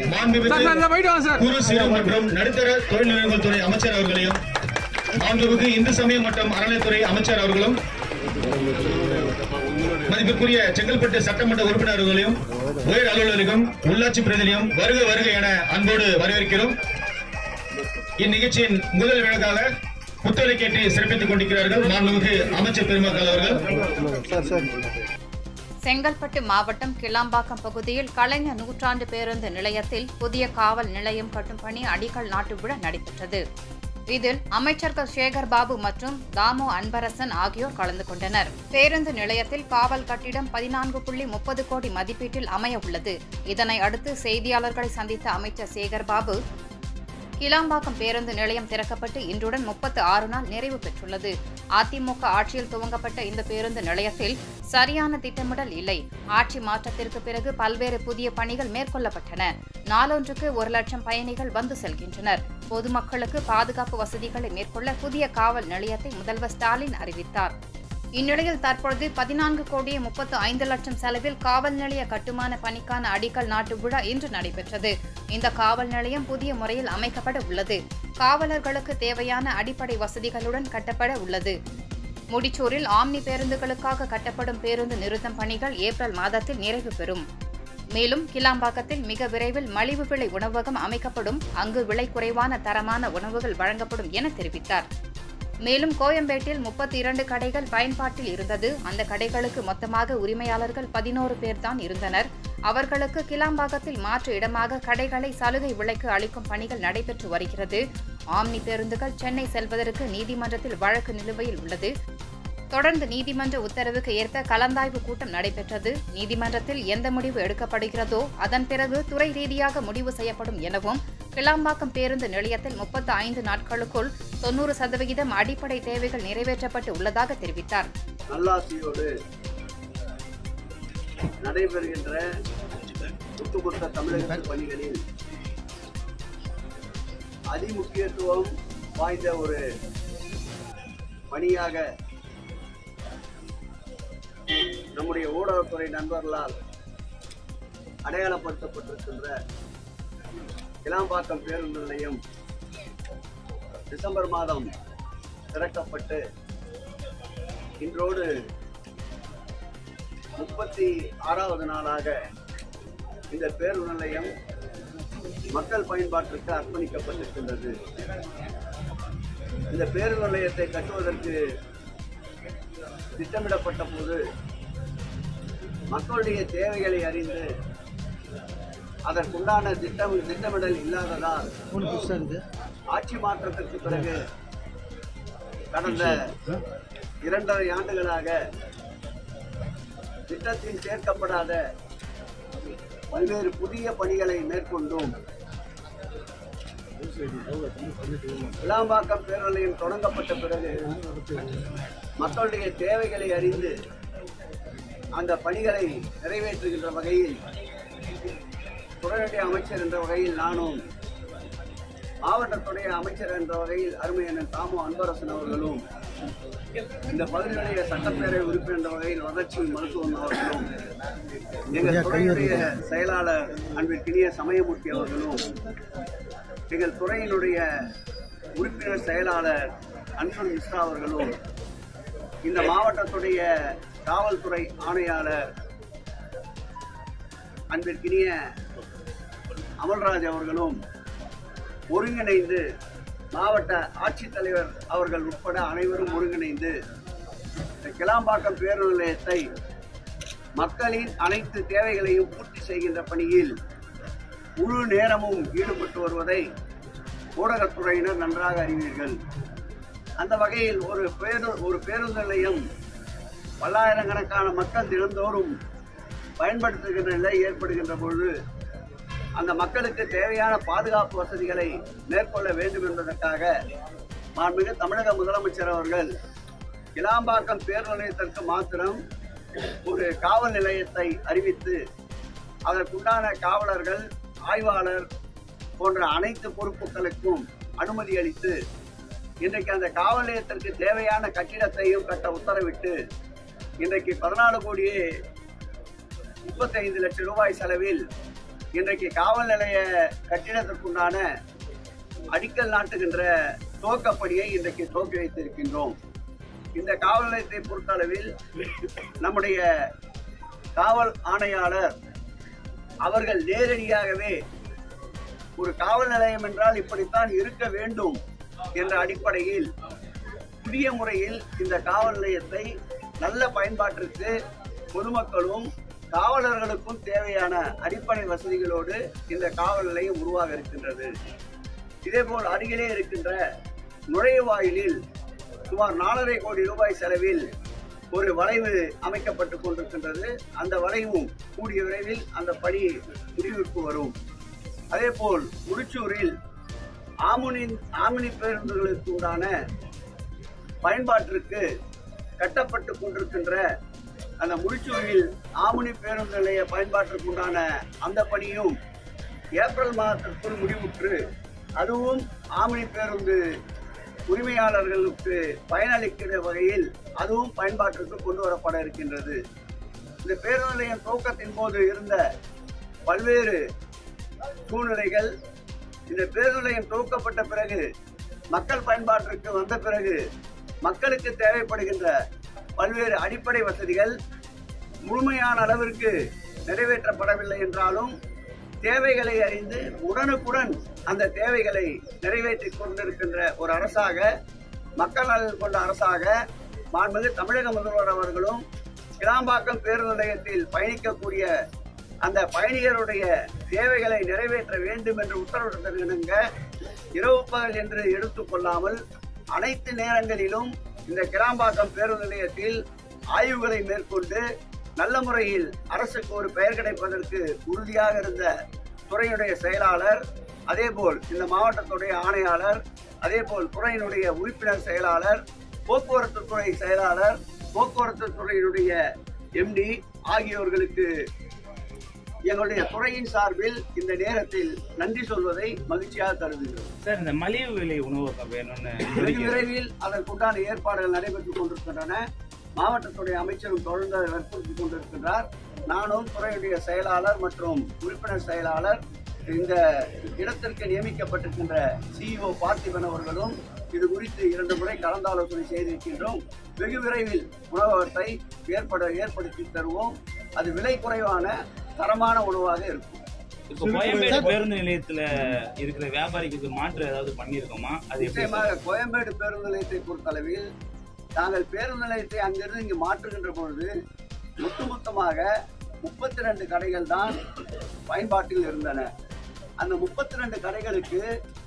மாண்புமிகு sir, sir, போயிட்டு வாங்க சார். குறு சிறு மற்றும் நடுத்தர தொழில் நிறுவனங்கள் துறை அமைச்சர் அவர்களையும் மாண்புமிகு இந்து சமயம் மற்றும் அறநிலைத்துறை அமைச்சர் அவர்களும் மதிப்பிற்குரிய செங்கல்பட்டு சட்டமன்ற உறுப்பினர்களையும் உயர் அலுவலகம் உள்ளாட்சி பிரதிநிதியும் வருக வருக என அன்போடு வரவேற்கிறோம் இந்நிகழ்ச்சியின் முதல் விழாக்காக புத்தகத்தை சிறப்பித்துக் கொண்டிருக்கிறார்கள் மாண்புமிகு அமைச்சர் பெருமக்கள் அவர்கள் செங்கல்பட்டு மாவட்டம் கிளாம்பாக்கம் பகுதியில் கலைஞர் நூற்றாண்டு பேருந்து நிலையத்தில் புதிய காவல் நிலையம் கட்டும் பணி அடிக்கல் நாட்டு விழா நடைபெற்றது இதில் அமைச்சர்கள் சேகர் பாபு மற்றும் தாமு அன்பரசன் ஆகியோர் கலந்து கொண்டனர் பேருந்து நிலையத்தில் காவல் கட்டிடம் பதினான்கு புள்ளி முப்பது கோடி மதிப்பீட்டில் அமைய உள்ளது இதனை அடுத்து செய்தியாளர்களை சந்தித்த அமைச்சர் சேகர் பாபு கிளாம்பாக்கம் பேருந்து நிலையம் திறக்கப்பட்டு இன்றுடன் முப்பத்து ஆறு நாள் நிறைவு பெற்றுள்ளது அதிமுக ஆட்சியில் துவங்கப்பட்ட இந்த பேருந்து நிலையத்தில் சரியான திட்டமிடல் இல்லை ஆட்சி மாற்றத்திற்கு பிறகு பல்வேறு புதிய பணிகள் மேற்கொள்ளப்பட்டன நாளொன்றுக்கு ஒரு லட்சம் பயணிகள் வந்து செல்கின்றனர் பொதுமக்களுக்கு பாதுகாப்பு வசதிகளை மேற்கொள்ள புதிய காவல் நிலையத்தை முதல்வர் ஸ்டாலின் அறிவித்தார் இந்நிலையில் தற்பொழுது பதினான்கு கோடியே முப்பத்து ஐந்து லட்சம் செலவில் காவல் நிலைய கட்டுமான பணிக்கான அடிக்கல் நாட்டு விழா இன்று நடைபெற்றது இந்த காவல் நிலையம் புதிய முறையில் அமைக்கப்பட உள்ளது காவலர்களுக்கு தேவையான அடிப்படை வசதிகளுடன் கட்டப்பட உள்ளது முடிச்சூரில் ஆம்னி பேருந்துகளுக்காக கட்டப்படும் பேருந்து நிறுத்தம் பணிகள் ஏப்ரல் மாதத்தில் நிறைவு பெறும் மேலும் கிளாம்பாக்கத்தில் மிக விரைவில் மலிவு விலை உணவகம் அமைக்கப்படும் அங்கு விலை குறைவான தரமான உணவுகள் வழங்கப்படும் என தெரிவித்தார் மேலும் கோயம்பேட்டில் முப்பத்தி இரண்டு கடைகள் பயன்பாட்டில் இருந்தது அந்த கடைகளுக்கு மொத்தமாக உரிமையாளர்கள் பதினோரு பேர் தான் இருந்தனர் அவர்களுக்கு கிளாம்பாக்கத்தில் மாற்று இடமாக கடைகளை சலுகை விலைக்கு அளிக்கும் பணிகள் நடைபெற்று வருகிறது ஆம்னி பேருந்துகள் சென்னை செல்வதற்கு நீதிமன்றத்தில் வழக்கு நிலுவையில் உள்ளது தொடர்ந்து நீதிமன்ற உத்தரவுக்கு ஏற்ப கலந்தாய்வு கூட்டம் நடைபெற்றது நீதிமன்றத்தில் எந்த முடிவு எடுக்கப்படுகிறதோ அதன் பிறகு துறை ரீதியாக முடிவு செய்யப்படும் எனவும் கிளாம்பாக்கம் பேருந்து நிலையத்தில் முப்பத்து ஐந்து நாட்களுக்குள் தொன்னூறு சதவிகிதம் அடிப்படை தேவைகள் நிறைவேற்றப்பட்டு உள்ளதாக தெரிவித்தார் நல்லாசியோடு நடைபெறுகின்ற ஒட்டுமொத்த தமிழக பணிகளில் அதிமுக்கியத்துவம் வாய்ந்த ஒரு பணியாக நம்முடைய ஊடகத்துறை நண்பர்களால் அடையாளப்படுத்தப்பட்டிருக்கின்ற கிளாம்பாக்கம் பேருந்து நிலையம் டிசம்பர் மாதம் திறக்கப்பட்டு இன்றோடு முப்பத்தி ஆறாவது நாளாக இந்த பேருந்து நிலையம் மக்கள் பயன்பாட்டிற்கு அர்ப்பணிக்கப்பட்டிருக்கின்றது இந்த பேருந்து நிலையத்தை கட்டுவதற்கு திட்டமிடப்பட்ட போது மக்களுடைய தேவைகளை அறிந்து அதற்குண்டான திட்டம் திட்டமிடல் இல்லாததால் ஆட்சி மாற்றத்திற்கு பிறகு கடந்த இரண்டரை ஆண்டுகளாக திட்டத்தில் சேர்க்கப்படாத பல்வேறு புதிய பணிகளை மேற்கொண்டும் விளாம்பாக்கம் பேரலையும் தொடங்கப்பட்ட பிறகு மக்களுடைய தேவைகளை அறிந்து அந்த பணிகளை நிறைவேற்றுகின்ற வகையில் துறையுடைய அமைச்சர் என்ற வகையில் நானும் மாவட்டத்துடைய அமைச்சர் என்ற வகையில் அருமையண்ணன் தாமு அன்பரசன் அவர்களும் இந்த பகுதியுடைய சட்டப்பேரவை உறுப்பினர் என்ற வகையில் வளர்ச்சி மருத்துவம் அவர்களும் எங்கள் துறையுடைய செயலாளர் அன்பிற்கினிய சமயமூர்த்தி அவர்களும் எங்கள் துறையினுடைய உறுப்பினர் செயலாளர் அன்சன் மிஸ்ரா அவர்களும் இந்த மாவட்டத்துடைய காவல்துறை ஆணையாளர் அன்பிற்கினிய அமல்ராஜ் அவர்களும் ஒருங்கிணைந்து மாவட்ட ஆட்சித்தலைவர் அவர்கள் உட்பட அனைவரும் ஒருங்கிணைந்து இந்த கிளாம்பாக்கம் பேருந்து நிலையத்தை மக்களின் அனைத்து தேவைகளையும் பூர்த்தி செய்கின்ற பணியில் முழு நேரமும் ஈடுபட்டு வருவதை ஊடகத்துறையினர் நன்றாக அறிவீர்கள் அந்த வகையில் ஒரு பேரு ஒரு பேருந்து நிலையம் பல்லாயிரக்கணக்கான மக்கள் தினந்தோறும் பயன்படுத்துகின்ற நிலை ஏற்படுகின்ற பொழுது அந்த மக்களுக்கு தேவையான பாதுகாப்பு வசதிகளை மேற்கொள்ள வேண்டும் என்பதற்காக மாண்புமிகு தமிழக முதலமைச்சர் அவர்கள் கிளாம்பாக்கம் பேருந்து நிலையத்திற்கு மாத்திரம் ஒரு காவல் நிலையத்தை அறிவித்து அதற்குண்டான காவலர்கள் ஆய்வாளர் போன்ற அனைத்து பொறுப்புகளுக்கும் அனுமதி அளித்து இன்றைக்கு அந்த காவல் நிலையத்திற்கு தேவையான கட்டிடத்தையும் கட்ட உத்தரவிட்டு இன்றைக்கு பதினாலு கோடியே முப்பத்தைந்து லட்சம் ரூபாய் செலவில் இன்றைக்கு காவல் நிலைய கட்டிடத்திற்குண்டான அடிக்கல் நாட்டுகின்ற துவக்கப்பணியை இன்றைக்கு துவக்கி வைத்திருக்கின்றோம் இந்த காவல் நிலையத்தை பொறுத்தளவில் நம்முடைய காவல் ஆணையாளர் அவர்கள் நேரடியாகவே ஒரு காவல் நிலையம் என்றால் இப்படித்தான் இருக்க வேண்டும் என்ற அடிப்படையில் புதிய முறையில் இந்த காவல் நிலையத்தை நல்ல பயன்பாட்டிற்கு பொதுமக்களும் காவலர்களுக்கும் தேவையான அடிப்படை வசதிகளோடு இந்த காவல் நிலையம் உருவாக இருக்கின்றது இதேபோல் அருகிலே இருக்கின்ற நுழைவாயிலில் சுமார் நாலரை கோடி ரூபாய் செலவில் ஒரு வளைவு அமைக்கப்பட்டுக் கொண்டிருக்கின்றது அந்த வளைவும் கூடிய விரைவில் அந்த பணி முடிவிற்கு வரும் அதேபோல் முடிச்சூரில் ஆமுனி ஆமினி பேருந்துகளுக்கு உண்டான பயன்பாட்டிற்கு கட்டப்பட்டு கொண்டிருக்கின்ற அந்த முடிச்சூரில் ஆமுனி பேருந்து நிலைய பயன்பாட்டிற்கு உண்டான அந்த பணியும் ஏப்ரல் மாதத்திற்குள் முடிவுற்று அதுவும் ஆமினி பேருந்து உரிமையாளர்களுக்கு பயனளிக்கிற வகையில் அதுவும் பயன்பாட்டிற்கு கொண்டு வரப்பட இருக்கின்றது இந்த பேருந்து நிலையம் துவக்கத்தின் போது இருந்த பல்வேறு சூழ்நிலைகள் இந்த பேருந்து நிலையம் துவக்கப்பட்ட பிறகு மக்கள் பயன்பாட்டிற்கு வந்த பிறகு மக்களுக்கு தேவைப்படுகின்ற பல்வேறு அடிப்படை வசதிகள் முழுமையான அளவிற்கு நிறைவேற்றப்படவில்லை என்றாலும் தேவைகளை அறிந்து உடனுக்குடன் அந்த தேவைகளை நிறைவேற்றிக் கொண்டிருக்கின்ற ஒரு அரசாக மக்கள் நலன் கொண்ட அரசாக மாண்புமிகு தமிழக முதல்வர் அவர்களும் கிளாம்பாக்கம் பேருந்து நிலையத்தில் பயணிக்கக்கூடிய அந்த பயணிகளுடைய தேவைகளை நிறைவேற்ற வேண்டும் என்று உத்தரவிட்டிருக்கின்ற இரவு பகல் என்று எடுத்துக்கொள்ளாமல் அனைத்து நேரங்களிலும் இந்த கிளாம்பாக்கம் பேருந்து நிலையத்தில் ஆய்வுகளை மேற்கொண்டு நல்ல முறையில் அரசுக்கு ஒரு பெயர் கிடைப்பதற்கு உறுதியாக இருந்த துறையுடைய செயலாளர் அதேபோல் இந்த மாவட்டத்துடைய ஆணையாளர் அதேபோல் துறையினுடைய உறுப்பினர் செயலாளர் போக்குவரத்து துறை செயலாளர் போக்குவரத்து துறையினுடைய எம்டி ஆகியோர்களுக்கு எங்களுடைய துறையின் சார்பில் இந்த நேரத்தில் நன்றி சொல்வதை மகிழ்ச்சியாக கருதுகிறோம் சார் இந்த மலிவு விலை உணவகம் வேணும்னு வெகு விரைவில் அதற்குண்டான ஏற்பாடுகள் நடைபெற்றுக் கொண்டிருக்கின்றன மாவட்டத்துடைய அமைச்சரும் தொடர்ந்து அதை வற்புறுத்திக் கொண்டிருக்கின்றார் நானும் துறையுடைய செயலாளர் மற்றும் உறுப்பினர் செயலாளர் இந்த இடத்திற்கு நியமிக்கப்பட்டிருக்கின்ற சிஇஓ பார்த்திபன் அவர்களும் இது குறித்து இரண்டு முறை கலந்தாலோசனை செய்திருக்கின்றோம் வெகு விரைவில் உணவகத்தை ஏற்பட ஏற்படுத்தி தருவோம் அது விலை குறைவான தரமான உணவாக இருக்கும் இப்போ கோயம்பேடு பேருந்து நிலையத்துல இருக்கிற வியாபாரிகளுக்கு மாற்று ஏதாவது பண்ணிருக்கோமா அது எப்படி சார்? நிச்சயமாக கோயம்பேடு பேருந்து நிலையத்தை பொறுத்தளவில் நாங்கள் பேருந்து நிலையத்தை அங்கிருந்து இங்கு மாற்றுகின்ற பொழுது ஒட்டுமொத்தமாக முப்பத்தி ரெண்டு கடைகள் தான் பயன்பாட்டில் இருந்தன அந்த முப்பத்தி ரெண்டு கடைகளுக்கு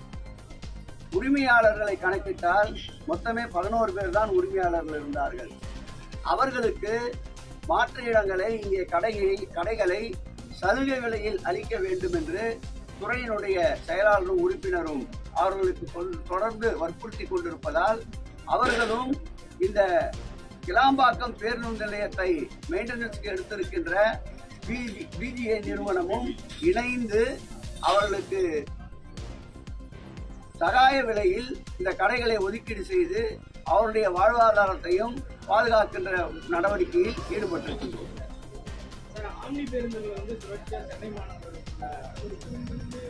உரிமையாளர்களை கணக்கிட்டால் மொத்தமே பதினோரு பேர் தான் உரிமையாளர்கள் இருந்தார்கள் அவர்களுக்கு மாற்று இடங்களை இங்கே கடையை கடைகளை சலுகை விலையில் அளிக்க வேண்டும் என்று துறையினுடைய செயலாளரும் உறுப்பினரும் அவர்களுக்கு கொல்- தொடர்ந்து வற்புறுத்தி கொண்டிருப்பதால் அவர்களும் இந்த கிளாம்பாக்கம் பேருந்து நிலையத்தை மெயின்டெனன்ஸ்க்கு எடுத்திருக்கின்ற பிஜிஐ நிறுவனமும் இணைந்து அவர்களுக்கு சகாய விலையில் இந்த கடைகளை ஒதுக்கீடு செய்து அவருடைய வாழ்வாதாரத்தையும் பாதுகாக்கின்ற நடவடிக்கையில் ஈடுபட்டிருக்கின்றோம் ஆம்னி பேருந்துகள் வந்து தொடர்ச்சியாக சென்னை மாநகரில்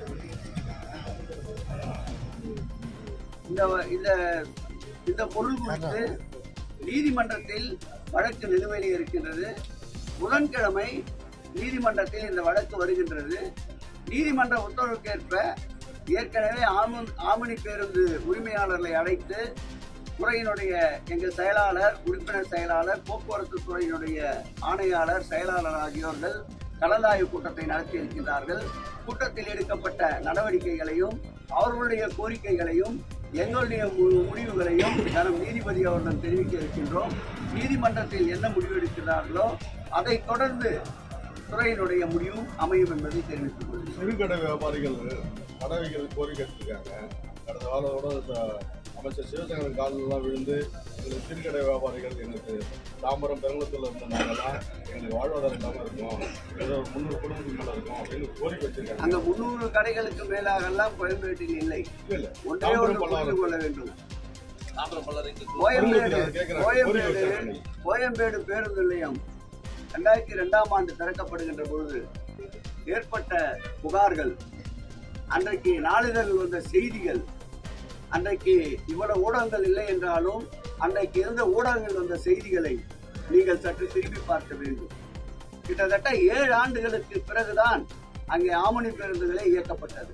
இந்த இந்த இந்த பொருள் குறித்து நீதிமன்றத்தில் வழக்கு நிலுவையில் இருக்கின்றது புதன்கிழமை நீதிமன்றத்தில் இந்த வழக்கு வருகின்றது நீதிமன்ற உத்தரவுக்கேற்ப ஏற்கனவே ஆமு- ஆமணி பேருந்து உரிமையாளர்களை அழைத்து துறையினுடைய எங்கள் செயலாளர் உறுப்பினர் செயலாளர் போக்குவரத்து துறையினுடைய ஆணையாளர் செயலாளர் ஆகியோர்கள் கலந்தாய்வு கூட்டத்தை நடத்தி இருக்கின்றார்கள் கூட்டத்தில் எடுக்கப்பட்ட நடவடிக்கைகளையும் அவர்களுடைய கோரிக்கைகளையும் எங்களுடைய மு- முடிவுகளையும் தரும் நீதிபதி அவர்கள் தெரிவிக்க இருக்கின்றோம் நீதிமன்றத்தில் என்ன முடிவு எடுக்கிறார்களோ அதைத் தொடர்ந்து துறையினுடைய முடிவும் அமையும் என்பதை தெரிவித்துக் கொள்கிறேன் சிறுகடை வியாபாரிகள் கடை வைக்கிறது கோரிக்கை வச்சிருக்காங்க கடந்த வாரோட ச- அமைச்சர் சிவசங்கரன் காலெல்லாம் விழுந்து எங்களுக்கு சிறுகடை வியாபாரிகள் எங்களுக்கு தாம்பரம் பெருங்குளத்தில் இருந்த நாங்கெல்லாம் எங்களுக்கு வாழ்வாதாரம் இல்லாமல் இருக்கும் ஏதோ ஒரு முந்நூறு குடும்பத்துக்கு மேலே இருக்கும் அப்படின்னு கோரிக்கை வச்சிருக்காங்க அங்க முன்னூறு கடைகளுக்கு மேலாக எல்லாம் கோயம்பேட்டில் இல்லை இல்ல, இல்ல. ஒன்றே ஒன்று தாம்பரம் புரிந்து பல்லாவரம். கொள்ள வேண்டும் உங்களுக்கு கோயம்பேடு அதை கேட்கிறேன். கோயம்பேடு கோரிக்கை வச்சாங்க. கோயம்பேடு பேருந்து நிலையம் ரெண்டாயிரத்தி ரெண்டாம் ஆண்டு திறக்கப்படுகின்ற பொழுது ஏற்பட்ட புகார்கள் அன்றைக்கு நாளிதழில் வந்த செய்திகள் அன்றைக்கு இவ்வளவு ஊடகங்கள் இல்லை என்றாலும் அன்றைக்கு இருந்த ஊடகங்கள் வந்த செய்திகளை நீங்கள் சற்று திரும்பி பார்க்க வேண்டும் கிட்டத்தட்ட ஏழு ஆண்டுகளுக்கு பிறகுதான் அங்கே ஆமணி பேருந்துகளே இயக்கப்பட்டது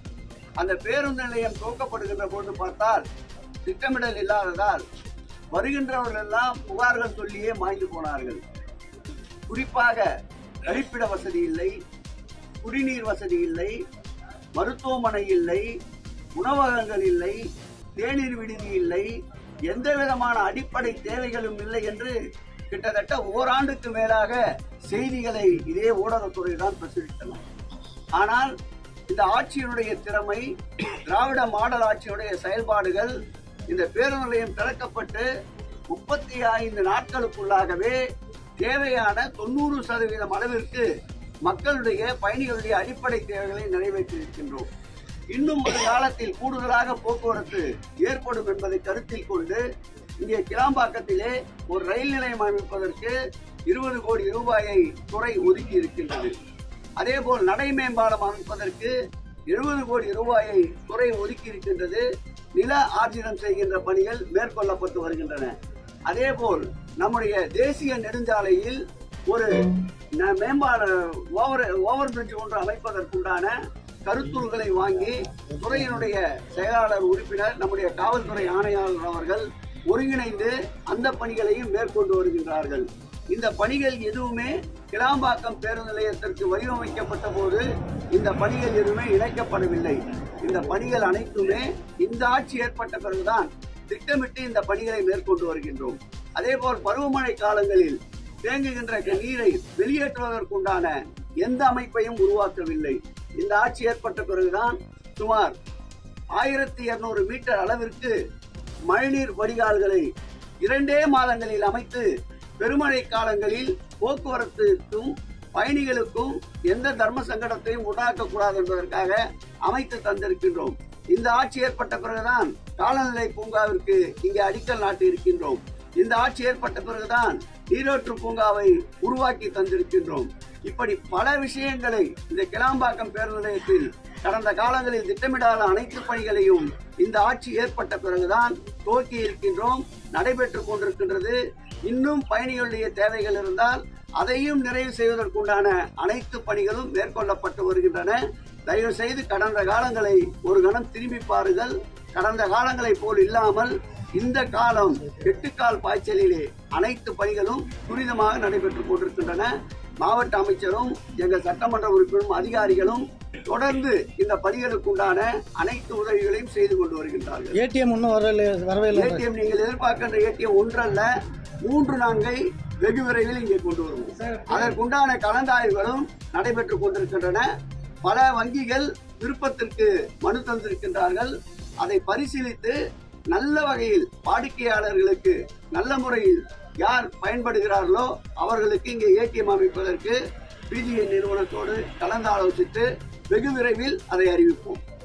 அந்த பேருந்து நிலையம் துவக்கப்படுகின்ற போது பார்த்தால் திட்டமிடல் இல்லாததால் வருகின்றவர்கள் எல்லாம் புகார்கள் சொல்லியே மாய்ந்து போனார்கள் குறிப்பாக கழிப்பிட வசதி இல்லை குடிநீர் வசதி இல்லை மருத்துவமனை இல்லை உணவகங்கள் இல்லை தேநீர் விடுதி இல்லை எந்த விதமான அடிப்படை தேவைகளும் இல்லை என்று கிட்டத்தட்ட ஓராண்டுக்கு மேலாக செய்திகளை இதே ஊடகத்துறை தான் பிரசுரித்தன ஆனால் இந்த ஆட்சியினுடைய திறமை திராவிட மாடல் ஆட்சியுடைய செயல்பாடுகள் இந்த பேருந்து நிலையம் திறக்கப்பட்டு முப்பத்தி ஐந்து நாட்களுக்குள்ளாகவே தேவையான தொண்ணூறு சதவீதம் அளவிற்கு மக்களுடைய பயணிகளுடைய அடிப்படை தேவைகளை நிறைவேற்றியிருக்கின்றோம் இன்னும் ஒரு காலத்தில் கூடுதலாக போக்குவரத்து ஏற்படும் என்பதை கருத்தில் கொண்டு இங்கே கிளாம்பாக்கத்திலே ஒரு ரயில் நிலையம் அமைப்பதற்கு இருபது கோடி ரூபாயை துறை ஒதுக்கி இருக்கின்றது அதேபோல் நடை மேம்பாலம் அமைப்பதற்கு எழுபது கோடி ரூபாயை துறை ஒதுக்கி இருக்கின்றது நில ஆர்ஜிதம் செய்கின்ற பணிகள் மேற்கொள்ளப்பட்டு வருகின்றன அதேபோல் நம்முடைய தேசிய நெடுஞ்சாலையில் ஒரு ந- மேம்பால ஓவர் ஓவர் பிரிட்ஜ் ஒன்று அமைப்பதற்குண்டான கருத்துருகளை வாங்கி துறையினுடைய செயலாளர் உறுப்பினர் நம்முடைய காவல்துறை ஆணையாளர் அவர்கள் ஒருங்கிணைந்து அந்த பணிகளையும் மேற்கொண்டு வருகின்றார்கள் இந்த பணிகள் எதுவுமே கிளாம்பாக்கம் பேருந்து நிலையத்திற்கு வடிவமைக்கப்பட்ட போது இந்த பணிகள் எதுவுமே இணைக்கப்படவில்லை இந்த பணிகள் அனைத்துமே இந்த ஆட்சி ஏற்பட்ட பிறகுதான் திட்டமிட்டு இந்த பணிகளை மேற்கொண்டு வருகின்றோம் அதேபோல் பருவமழை காலங்களில் தேங்குகின்ற நீரை வெளியேற்றுவதற்குண்டான எந்த அமைப்பையும் உருவாக்கவில்லை இந்த ஆட்சி ஏற்பட்ட பிறகுதான் சுமார் ஆயிரத்தி இருநூறு மீட்டர் அளவிற்கு மழைநீர் வடிகால்களை இரண்டே மாதங்களில் அமைத்து பெருமழை காலங்களில் போக்குவரத்துக்கும் பயணிகளுக்கும் எந்த தர்ம சங்கடத்தையும் உண்டாக்க கூடாது என்பதற்காக அமைத்து தந்திருக்கின்றோம் இந்த ஆட்சி ஏற்பட்ட பிறகுதான் காலநிலை பூங்காவிற்கு இங்கே அடிக்கல் நாட்டி இருக்கின்றோம் இந்த ஆட்சி ஏற்பட்ட பிறகுதான் நீரோற்று பூங்காவை உருவாக்கி தந்திருக்கின்றோம் இப்படி பல விஷயங்களை இந்த கிளாம்பாக்கம் பேருந்து நிலையத்தில் கடந்த காலங்களில் திட்டமிடாத அனைத்து பணிகளையும் இந்த ஆட்சி ஏற்பட்ட பிறகுதான் துவக்கி இருக்கின்றோம் நடைபெற்றுக் கொண்டிருக்கின்றது இன்னும் பயணிகளுடைய தேவைகள் இருந்தால் அதையும் நிறைவு செய்வதற்குண்டான அனைத்து பணிகளும் மேற்கொள்ளப்பட்டு வருகின்றன தயவு செய்து கடந்த காலங்களை ஒரு கணம் திரும்பி பாருங்கள் கடந்த காலங்களை போல் இல்லாமல் இந்த காலம் எட்டுக்கால் பாய்ச்சலிலே அனைத்து பணிகளும் துரிதமாக நடைபெற்றுக் கொண்டிருக்கின்றன மாவட்ட அமைச்சரும் எங்கள் சட்டமன்ற உறுப்பினரும் அதிகாரிகளும் தொடர்ந்து இந்த பணிகளுக்குண்டான அனைத்து உதவிகளையும் செய்து கொண்டு வருகின்றார்கள் ஏடிஎம் இன்னும் வரல வரவே இல்லை ஏடிஎம் நீங்கள் எதிர்பார்க்கின்ற ஏடிஎம் ஒன்றல்ல மூன்று நான்கை வெகு விரைவில் இங்கே கொண்டு வருவோம் அதற்குண்டான கலந்தாய்வுகளும் நடைபெற்றுக் கொண்டிருக்கின்றன பல வங்கிகள் விருப்பத்திற்கு மனு தந்திருக்கின்றார்கள் அதை பரிசீலித்து நல்ல வகையில் வாடிக்கையாளர்களுக்கு நல்ல முறையில் யார் பயன்படுகிறார்களோ அவர்களுக்கு இங்கே ஏடிஎம் அமைப்பதற்கு பிஜிஐ நிறுவனத்தோடு கலந்து ஆலோசித்து வெகு விரைவில் அதை அறிவிப்போம்